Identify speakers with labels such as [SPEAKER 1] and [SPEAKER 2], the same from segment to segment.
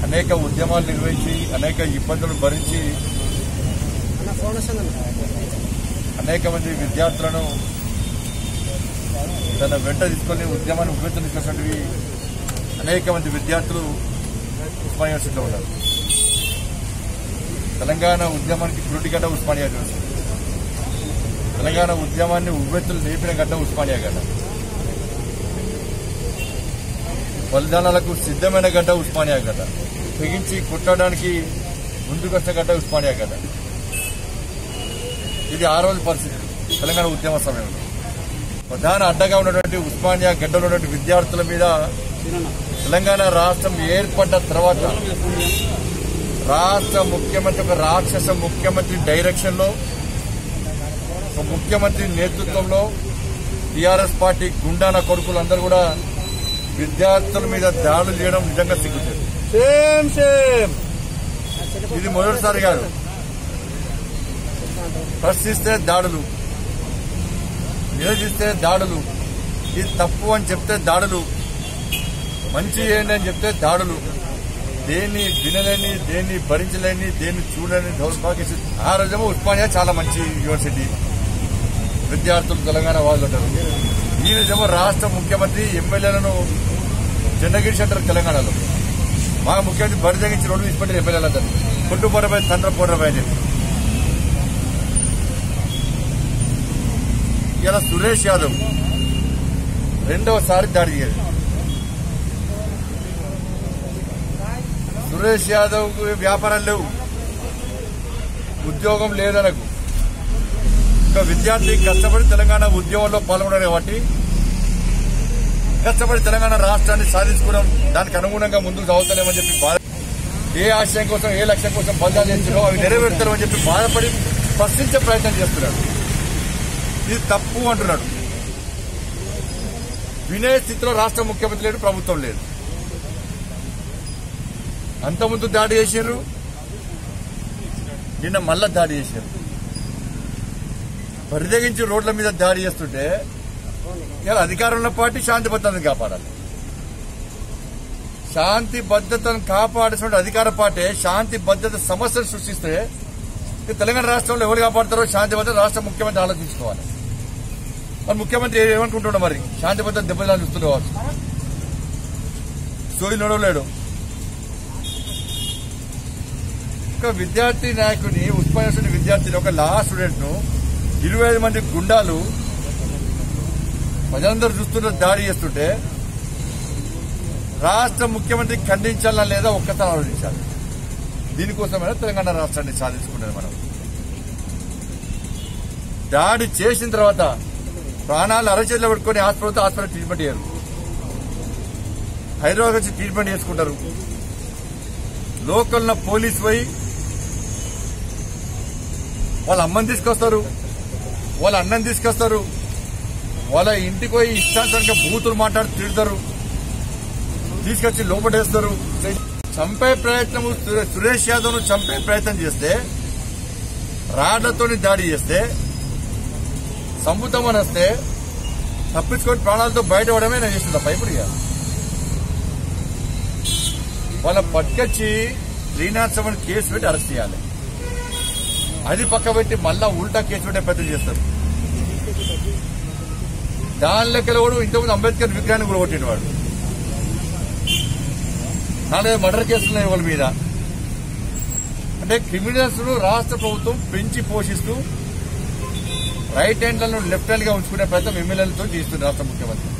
[SPEAKER 1] అనేక ఉద్యమాలు నిర్వహించి అనేక ఇబ్బందులు భరించి అనేక మంది విద్యార్థులను తన వెంట తీసుకొని ఉద్యమాన్ని ఉవ్వెత్తున తీసుకొచ్చినటువంటి అనేక మంది విద్యార్థులు ఉస్మానియా యూనివర్సిటీలో ఉన్నారు తెలంగాణ ఉద్యమానికి పురుటిగడ్డ ఉస్మానియా యూనివర్సిటీ తెలంగాణ ఉద్యమాన్ని ఉవ్వెత్తులు లేపిన గడ్డ ఉస్మానియా గడ్డ బలిదానాలకు సిద్ధమైన గడ్డ ఉస్మానియా గడ్డ తెగించి కొట్టడానికి ముందుకొచ్చిన గడ్డ ఉస్మానియా గడ్డ ఇది ఆ రోజు పరిస్థితి తెలంగాణ ఉద్యమ సమయంలో ప్రధాన అడ్డగా ఉన్నటువంటి ఉస్మానియా గడ్డలో ఉన్నటువంటి విద్యార్థుల మీద తెలంగాణ రాష్ట్రం ఏర్పడ్డ తర్వాత రాష్ట్ర ముఖ్యమంత్రి ఒక రాక్షస ముఖ్యమంత్రి డైరెక్షన్ లో ఒక ముఖ్యమంత్రి నేతృత్వంలో టీఆర్ఎస్ పార్టీ గుండాన కొడుకులందరూ కూడా విద్యార్థుల మీద దాడులు చేయడం నిజంగా సిగ్గుతుంది
[SPEAKER 2] సేమ్ సేమ్
[SPEAKER 1] ఇది మొదటిసారి కాదు ప్రశ్నిస్తే దాడులు నిలదీస్తే దాడులు ఇది తప్పు అని చెప్తే దాడులు మంచి చేయండి అని చెప్తే దాడులు దేన్ని వినలేని దేన్ని భరించలేని దేన్ని చూడలేని దౌర్భాగ్య స్థితి. ఆ రోజేమో ఉస్మానియా చాలా మంచి యూనివర్సిటీ విద్యార్థులు తెలంగాణ వాళ్ళు ఉంటారు ఈ రోజేమో రాష్ట్ర ముఖ్యమంత్రి ఎమ్మెల్యేలను జెండగిరి సెంటర్ తెలంగాణలో మా ముఖ్యమంత్రి బరి తెగించి రోడ్డు తీసుకుంటే ఎమ్మెల్యేలందరూ కొట్టు పొరపై తండ్ర పొరపై అని చెప్పి ఇలా సురేష్ యాదవ్ రెండవసారి దాడి చేయాలి సురేష్ యాదవ్ వ్యాపారం లేవు ఉద్యోగం లేదనకు ఇంకా విద్యార్థి కష్టపడి తెలంగాణ ఉద్యమంలో పాల్గొన్నారు కాబట్టి కష్టపడి తెలంగాణ రాష్ట్రాన్ని సాధించుకోవడం దానికి అనుగుణంగా ముందుకు సాగుతలేమని చెప్పి బాధ ఏ ఆశయం కోసం ఏ లక్ష్యం కోసం బలిదానం చేస్తున్నారో అవి నెరవేరుతారని చెప్పి బాధపడి ప్రశ్నించే ప్రయత్నం చేస్తున్నాడు ఇది తప్పు అంటున్నాడు వినే స్థితిలో రాష్ట్ర ముఖ్యమంత్రి లేడు ప్రభుత్వం లేదు అంతకుముందు దాడి చేశారు నిన్న మళ్ళా దాడి చేశారు పరిదగించి రోడ్ల మీద దాడి చేస్తుంటే ఇలా అధికారంలో పార్టీ శాంతి భద్రతను కాపాడాలి శాంతి భద్రతను కాపాడాల్సిన అధికార పార్టీ శాంతి భద్రత సమస్యలు సృష్టిస్తే ఈ తెలంగాణ రాష్ట్రంలో ఎవరు కాపాడతారో శాంతి భద్రత రాష్ట్ర ముఖ్యమంత్రి ఆలోచించుకోవాలి మరి ముఖ్యమంత్రి ఏమనుకుంటున్నాడు మరి శాంతి భద్రత దెబ్బతిలా చూస్తుండే కావచ్చు సోయి నడవలేడు ఒక విద్యార్థి నాయకుని ఉస్మానియా విద్యార్థిని ఒక లా స్టూడెంట్ ను ఇరవై ఐదు మంది గుండాలు ప్రజలందరూ చూస్తుంటే దాడి చేస్తుంటే రాష్ట్ర ముఖ్యమంత్రి ఖండించాలా లేదా ఒక్కసారి ఆలోచించాలి దీనికోసమైనా తెలంగాణ రాష్ట్రాన్ని సాధించుకున్నది మనం దాడి చేసిన తర్వాత ప్రాణాలు అరచేతిలో పెట్టుకుని హాస్పిటల్తో హాస్పిటల్ ట్రీట్మెంట్ చేయరు హైదరాబాద్ వచ్చి ట్రీట్మెంట్ చేసుకుంటారు లోకల్ పోలీస్ పోయి వాళ్ళ అమ్మని తీసుకొస్తారు వాళ్ళ అన్నని తీసుకొస్తారు వాళ్ళ ఇంటికి పోయి ఇష్టానుసారంగా బూతులు మాట్లాడి తిడతారు తీసుకొచ్చి లోపడేస్తారు చంపే ప్రయత్నం సురేష్ యాదవ్ ను చంపే ప్రయత్నం చేస్తే రాళ్లతోని దాడి చేస్తే సంపుతామని వస్తే తప్పించుకొని ప్రాణాలతో బయటపడమే నేను చేస్తుంది తప్ప ఇప్పుడు ఇక. వాళ్ళ పట్టుకొచ్చి శ్రీనాథ్ సభన్ కేసు పెట్టి అరెస్ట్ చేయాలి అది పక్క పెట్టి మళ్ళా ఉల్టా కేసు పెట్టే ప్రయత్నం చేస్తారు దాని లెక్కలో కూడా ఇంతకుముందు అంబేద్కర్ విగ్రహాన్ని కూడా కొట్టిన వాడు నాలుగైదు మర్డర్ కేసులు ఉన్నాయి వాళ్ళ మీద అంటే క్రిమినల్స్ ను రాష్ట్ర ప్రభుత్వం పెంచి పోషిస్తూ రైట్ హ్యాండ్లను లెఫ్ట్ హ్యాండ్ గా ఉంచుకునే ప్రయత్నం ఎమ్మెల్యేలతో చేస్తుంది రాష్ట్ర ముఖ్యమంత్రి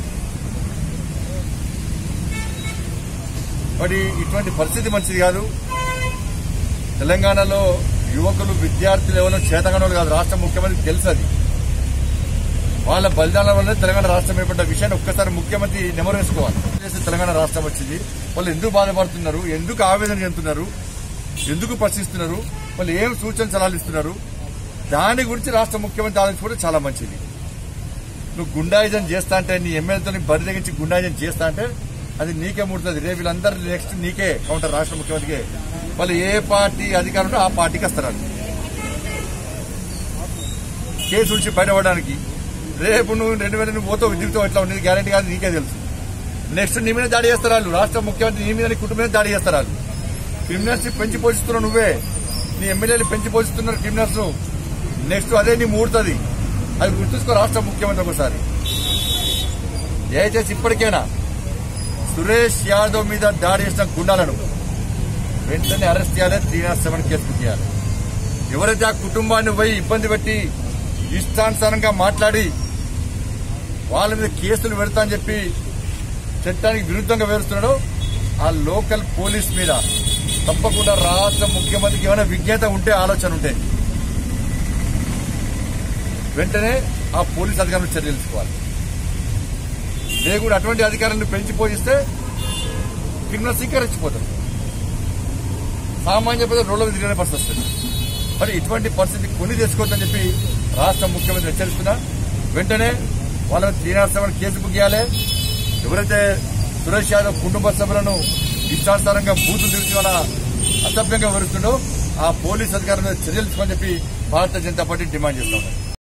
[SPEAKER 1] మరి ఇటువంటి పరిస్థితి మంచిది కాదు తెలంగాణలో యువకులు విద్యార్థులు ఎవరో చేతగనోళ్ళు కాదు రాష్ట్ర ముఖ్యమంత్రికి తెలుసు అది వాళ్ళ బలిదానాల వల్ల తెలంగాణ రాష్ట్రం ఏర్పడ్డ విషయాన్ని ఒక్కసారి ముఖ్యమంత్రి నెమరేసుకోవాలి చేసి తెలంగాణ రాష్ట్రం వచ్చింది వాళ్ళు ఎందుకు బాధపడుతున్నారు ఎందుకు ఆవేదన చెందుతున్నారు ఎందుకు ప్రశ్నిస్తున్నారు వాళ్ళు ఏం సూచన సలహాలు ఇస్తున్నారు దాని గురించి రాష్ట్ర ముఖ్యమంత్రి ఆలోచించుకోవడం చాలా మంచిది నువ్వు గుండాయిజం చేస్తా అంటే నీ ఎమ్మెల్యేతో బరి తెగించి గుండాయిజం చేస్తా అంటే అది నీకే ముడుతుంది రేపు వీళ్ళందరూ నెక్స్ట్ నీకే కౌంటర్ రాష్ట్ర ముఖ్యమంత్రికే వాళ్ళు ఏ పార్టీ అధికారం ఉంటే ఆ పార్టీకి వస్తారు వాళ్ళు. కేసు నుంచి బయటపడడానికి రేపు నువ్వు రెండు వేల నువ్వు పోతావు దిగుతావు ఎట్లా ఉండేది గ్యారంటీ కాదు నీకే తెలుసు నెక్స్ట్ నీ మీద దాడి చేస్తారు వాళ్ళు రాష్ట్ర ముఖ్యమంత్రి నీ మీద నీ కుటుంబం మీద దాడి చేస్తారు వాళ్ళు క్రిమినల్స్ పెంచి పోషిస్తున్నావు నువ్వే నీ ఎమ్మెల్యేలు పెంచి పోషిస్తున్నారు క్రిమినల్స్ నెక్స్ట్ అదే నీ మూడుతుంది అది గుర్తుంచుకో రాష్ట్ర ముఖ్యమంత్రి ఒకసారి దయచేసి ఇప్పటికైనా సురేష్ యాదవ్ మీద దాడి చేసిన గుండాలను వెంటనే అరెస్ట్ చేయాలి three not seven case book చేయాలి ఎవరైతే ఆ కుటుంబాన్ని పోయి ఇబ్బంది పెట్టి ఇష్టానుసారంగా మాట్లాడి వాళ్ళ మీద కేసులు పెడతా అని చెప్పి చట్టానికి విరుద్ధంగా వివరిస్తున్నాడో ఆ లోకల్ పోలీస్ మీద తప్పకుండా రాష్ట్ర ముఖ్యమంత్రికి ఏమైనా విజ్ఞత ఉంటే ఆలోచన ఉంటే వెంటనే ఆ పోలీస్ అధికారులు చర్యలు తీసుకోవాలి లేకుండా అటువంటి అధికారులను పెంచి పోషిస్తే క్రిమినల్ స్వీకరించిపోతారు సామాన్య ప్రజలు రోడ్ల మీద తిరిగిన పరిస్థితి వస్తుంది మరి ఇటువంటి పరిస్థితి కొని తెచ్చుకోవద్దని చెప్పి రాష్ట్ర ముఖ్యమంత్రి హెచ్చరిస్తున్నా వెంటనే వాళ్ళని three not seven case book చేయాలి ఎవరైతే సురేష్ యాదవ్ కుటుంబ సభ్యులను ఇష్టానుసారంగా బూతులు తిరిగి వాళ్ళ అసభ్యంగా వివరిస్తుండో ఆ పోలీస్ అధికారుల మీద చర్యలు తీసుకోని చెప్పి భారతీయ జనతా పార్టీ డిమాండ్ చేస్తూ ఉన్నారు